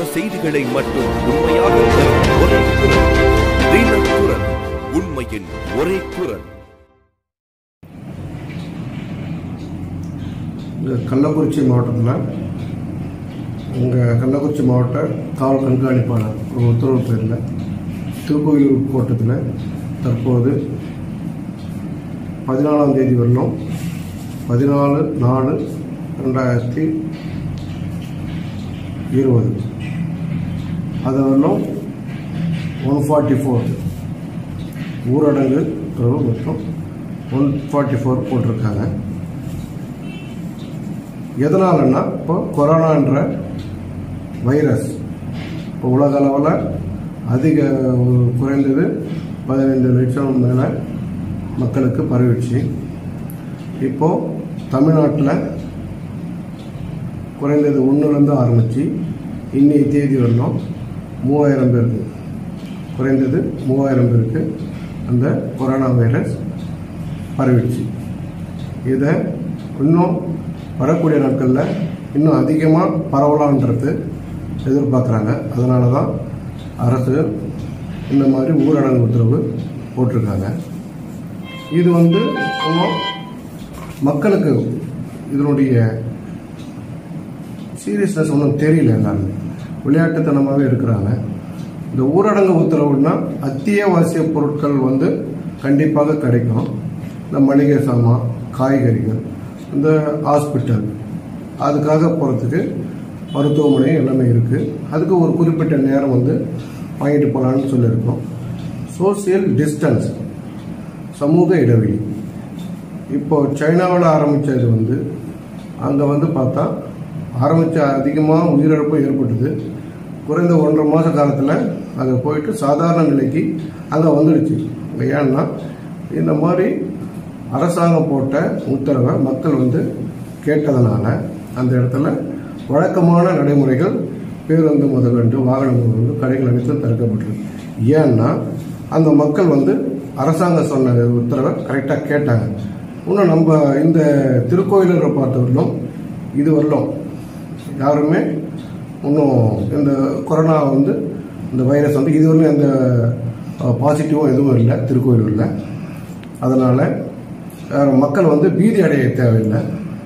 செய்திகளை மட்டும் உண்மையாக தரும் ஒரே குரல் தினக்குரல் உண்மையின் ஒரே குரல் இந்த கள்ளக்குறிச்சி மாவட்டத்தில் இங்கே கள்ளக்குறிச்சி மாவட்ட காவல் கண்காணிப்பாளர் ஒரு உத்தரவு பேரில் திருக்கோயிலூர் கோட்டத்தில் தற்போது பதினாலாம் தேதி வரலும் பதினாலு நாலு ரெண்டாயிரத்தி இருபது அது வரலும் ஒன் ஃபார்ட்டி ஃபோர் ஊரடங்கு உத்தரவு மொத்தம் ஒன் ஃபார்ட்டி ஃபோர் போட்டிருக்காங்க எதனாலன்னா இப்போ கொரோனான்ற வைரஸ் இப்போ உலக அளவில் அதிக குறைந்தது பதினைந்து லட்சம் மேலே மக்களுக்கு பரவிடுச்சு இப்போது தமிழ்நாட்டில் குறைந்தது ஒன்றுலேருந்து ஆரம்பித்து இன்னைய தேதி வரணும் மூவாயிரம் பேருக்கு குறைந்தது மூவாயிரம் பேருக்கு அந்த கொரோனா வைரஸ் பரவிடுச்சு இதை இன்னும் வரக்கூடிய நாட்களில் இன்னும் அதிகமாக பரவலான்றது எதிர்பார்க்குறாங்க அதனால தான் அரசு இந்த மாதிரி ஊரடங்கு உத்தரவு போட்டிருக்காங்க இது வந்து இன்னும் மக்களுக்கு இதனுடைய சீரியஸ்னஸ் ஒன்றும் தெரியல எல்லாருமே விளையாட்டுத்தனமாகவே இருக்கிறாங்க இந்த ஊரடங்கு உத்தரவுன்னா அத்தியாவசிய பொருட்கள் வந்து கண்டிப்பாக கிடைக்கும் இந்த மளிகை சாமான் காய்கறிகள் இந்த ஹாஸ்பிட்டல் அதுக்காக போகிறதுக்கு மருத்துவமனை எல்லாமே இருக்குது அதுக்கு ஒரு குறிப்பிட்ட நேரம் வந்து வாங்கிட்டு போகலான்னு சொல்லியிருக்கோம் சோசியல் டிஸ்டன்ஸ் சமூக இடைவெளி இப்போ சைனாவில் ஆரம்பித்தது வந்து அங்கே வந்து பார்த்தா ஆரம்பித்த அதிகமாக உயிரிழப்பு ஏற்பட்டது குறைந்த ஒன்றரை மாத காலத்தில் அங்கே போயிட்டு சாதாரண நிலைக்கு அங்கே வந்துடுச்சு ஏன்னா இந்த மாதிரி அரசாங்கம் போட்ட உத்தரவை மக்கள் வந்து கேட்டதனால அந்த இடத்துல வழக்கமான நடைமுறைகள் பேருந்து முதற்கொண்டு வாகனம் முதற்கொண்டு கடைகள் அனைத்தும் திறக்கப்பட்டிருக்கு ஏன்னா அந்த மக்கள் வந்து அரசாங்கம் சொன்ன உத்தரவை கரெக்டாக கேட்டாங்க இன்னும் நம்ம இந்த திருக்கோயிலூரை பார்த்தவரையிலும் இது வரலும் யாருமே இன்னும் இந்த கொரோனா வந்து இந்த வைரஸ் வந்து இதுவரையும் எந்த பாசிட்டிவும் எதுவும் இல்லை திருக்கோயிலூரில் அதனால் மக்கள் வந்து பீதி அடைய தேவையில்லை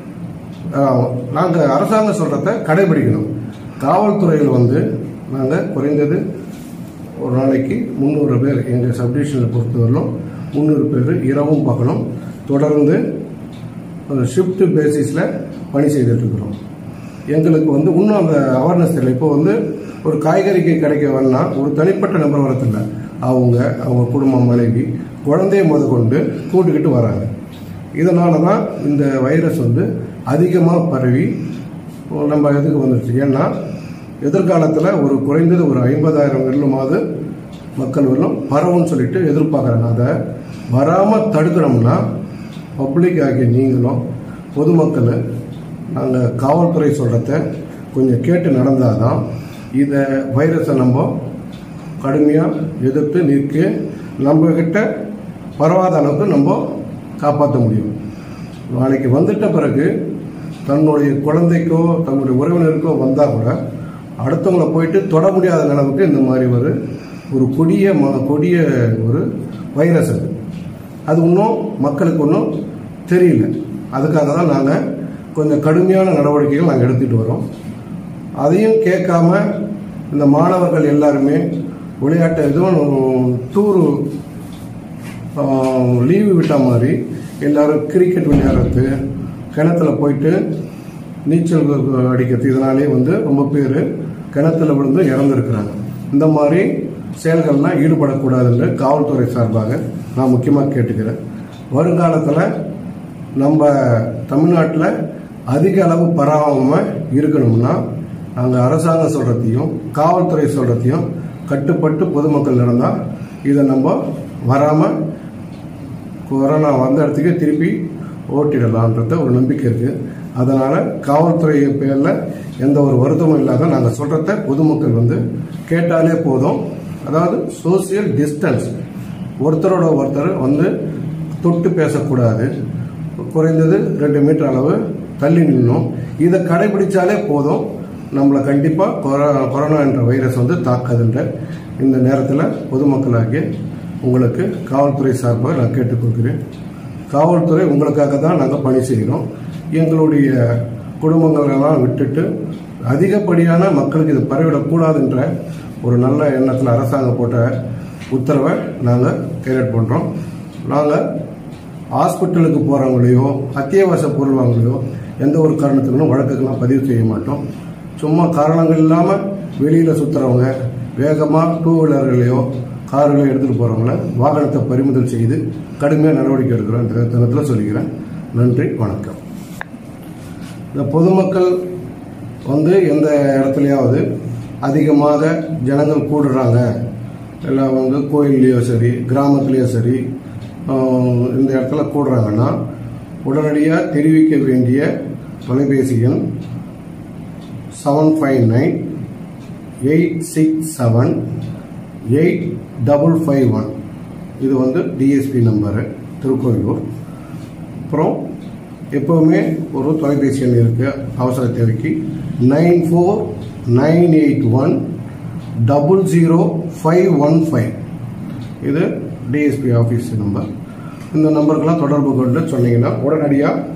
நாங்கள் அரசாங்கம் சொல்கிறத கடைபிடிக்கணும் காவல்துறையில் வந்து நாங்கள் குறைந்தது ஒரு நாளைக்கு முந்நூறு பேர் எங்கள் சப்டிவிஷனை பொறுத்தவரையிலும் முந்நூறு பேர் இரவும் பகலும் தொடர்ந்து ஷிஃப்ட் பேசிஸில் பணி செய்துட்டு இருக்கிறோம் எங்களுக்கு வந்து இன்னும் அந்த அவேர்னஸ் தெரியல இப்போ வந்து ஒரு காய்கறிக்கு கிடைக்க வரனா ஒரு தனிப்பட்ட நபர் வரதில்லை அவங்க அவங்க குடும்ப மனைவி குழந்தைய முத கொண்டு கூட்டுக்கிட்டு வராங்க இதனால தான் இந்த வைரஸ் வந்து அதிகமாக பரவி நம்ம இதுக்கு வந்துடுச்சு ஏன்னா எதிர்காலத்தில் ஒரு குறைந்தது ஒரு ஐம்பதாயிரம் வெள்ளமாவது மக்கள் வெள்ளம் பரவும்னு சொல்லிட்டு எதிர்பார்க்குறாங்க அதை வராமல் தடுக்கணும்னா பப்ளிக் ஆகிய நீங்களும் பொதுமக்கள் நாங்கள் காவல்துறை சொல்கிறத கொஞ்சம் கேட்டு நடந்தால் தான் இதை வைரஸை நம்ம கடுமையாக எதிர்த்து நிற்க நம்மக்கிட்ட பரவாத அளவுக்கு நம்ம காப்பாற்ற முடியும் நாளைக்கு வந்துட்ட பிறகு தன்னுடைய குழந்தைக்கோ தன்னுடைய உறவினருக்கோ வந்தால் கூட அடுத்தவங்களை போயிட்டு தொட முடியாத அளவுக்கு இந்த மாதிரி ஒரு ஒரு கொடிய ம கொடிய ஒரு வைரஸ் அது அது இன்னும் மக்களுக்கு ஒன்றும் தெரியல அதுக்காக தான் நாங்கள் கொஞ்சம் கடுமையான நடவடிக்கைகள் நாங்கள் எடுத்துகிட்டு வரோம் அதையும் கேட்காம இந்த மாணவர்கள் எல்லாருமே விளையாட்டு எதுவும் டூரு லீவு விட்ட மாதிரி எல்லாரும் கிரிக்கெட் விளையாடுறது கிணத்துல போயிட்டு நீச்சல் அடிக்கிறது இதனாலே வந்து ரொம்ப பேர் கிணத்துல விழுந்து இறந்துருக்கிறாங்க இந்த மாதிரி செயல்கள்லாம் ஈடுபடக்கூடாது என்று காவல்துறை சார்பாக நான் முக்கியமாக கேட்டுக்கிறேன் வருங்காலத்தில் நம்ம தமிழ்நாட்டில் அதிக அளவு பரவாமல் இருக்கணும்னா நாங்கள் அரசாங்கம் சொல்கிறதையும் காவல்துறை சொல்கிறதையும் கட்டுப்பட்டு பொதுமக்கள் நடந்தால் இதை நம்ம வராமல் கொரோனா வந்த இடத்துக்கு திருப்பி ஓட்டிடலான்றத ஒரு நம்பிக்கை இருக்குது அதனால் காவல்துறை பேரில் எந்த ஒரு வருத்தமும் இல்லாத நாங்கள் சொல்கிறத பொதுமக்கள் வந்து கேட்டாலே போதும் அதாவது சோசியல் டிஸ்டன்ஸ் ஒருத்தரோட ஒருத்தர் வந்து தொட்டு பேசக்கூடாது குறைந்தது ரெண்டு மீட்டர் அளவு தள்ளி நின்னும் இதை கடைபிடிச்சாலே போதும் நம்மளை கண்டிப்பாக கொரோ கொரோனா என்ற வைரஸ் வந்து தாக்காதுன்ற இந்த நேரத்தில் பொதுமக்களாகிய உங்களுக்கு காவல்துறை சார்பாக நான் கேட்டுக்கொள்கிறேன் காவல்துறை உங்களுக்காக தான் நாங்கள் பணி செய்கிறோம் எங்களுடைய குடும்பங்களெல்லாம் விட்டுட்டு அதிகப்படியான மக்களுக்கு இது பரவிடக்கூடாதுன்ற ஒரு நல்ல எண்ணத்தில் அரசாங்கம் போட்ட உத்தரவை நாங்கள் கேரட் பண்ணுறோம் நாங்கள் ஹாஸ்பிட்டலுக்கு போகிறவங்களையோ அத்தியாவசிய பொருள் வாங்கலையோ எந்த ஒரு காரணத்துக்கும் வழக்குக்கெல்லாம் பதிவு செய்ய மாட்டோம் சும்மா காரணங்கள் இல்லாமல் வெளியில் சுற்றுறவங்க வேகமாக டூ வீலர்களையோ கார்களையோ எடுத்துகிட்டு போகிறவங்கள வாகனத்தை பறிமுதல் செய்து கடுமையாக நடவடிக்கை எடுக்கிறோம் இந்த தருணத்தில் சொல்லிக்கிறேன் நன்றி வணக்கம் இந்த பொதுமக்கள் வந்து எந்த இடத்துலையாவது அதிகமாக ஜனங்கள் கூடுறாங்க எல்லாம் வந்து கோயில்லையோ சரி கிராமத்துலேயோ சரி ஆஹ், இந்த இடத்துல கூடுறாங்கன்னா உடனடியாக தெரிவிக்க வேண்டிய தொலைபேசி எண் seven five nine eight six seven eight double five one இது வந்து டிஎஸ்பி நம்பரு திருக்கோயிலூர் அப்புறம் எப்போவுமே ஒரு தொலைபேசி எண் இருக்கு அவசர தேவைக்கு nine four nine eight one double zero five one five இது டிஎஸ்பி ஆஃபீஸ் நம்பர் இந்த நம்பருக்கெல்லாம் தொடர்பு கொண்டு சொன்னீங்கன்னா உடனடியாக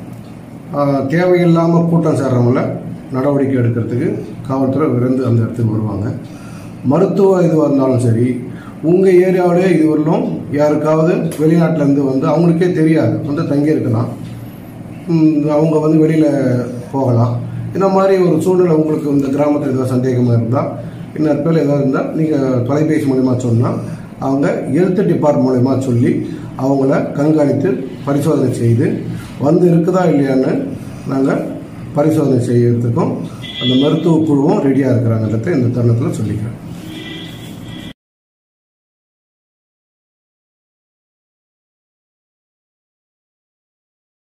தேவையில்லாமல் கூட்டம் சேர்றவங்கள நடவடிக்கை எடுக்கிறதுக்கு காவல்துறை விரைந்து அந்த இடத்துக்கு வருவாங்க மருத்துவ இதுவாக இருந்தாலும் சரி உங்கள் ஏரியாவிலே இதுவரையிலும் யாருக்காவது வெளிநாட்டிலேருந்து வந்து அவங்களுக்கே தெரியாது வந்து தங்கி இருக்கலாம் ம், அவங்க வந்து வெளியில் போகலாம் இந்த மாதிரி ஒரு சூழ்நிலை உங்களுக்கு இந்த கிராமத்தில் ஏதாவது சந்தேகமாக இருந்தால் இன்னொரு பேர் ஏதாவது இருந்தால் நீங்கள் தொலைபேசி மூலிமா சொன்னால் அவங்க ஹெல்த் டிபார்ட் மூலிமா சொல்லி அவங்கள கண்காணித்து பரிசோதனை செய்து வந்து இருக்குதா இல்லையான்னு நாங்கள் பரிசோதனை செய்யறதுக்கும் அந்த மருத்துவ குழுவும் ரெடியாக இருக்கிறாங்கன்றதை இந்த தருணத்தில் சொல்லிக்கிறேன்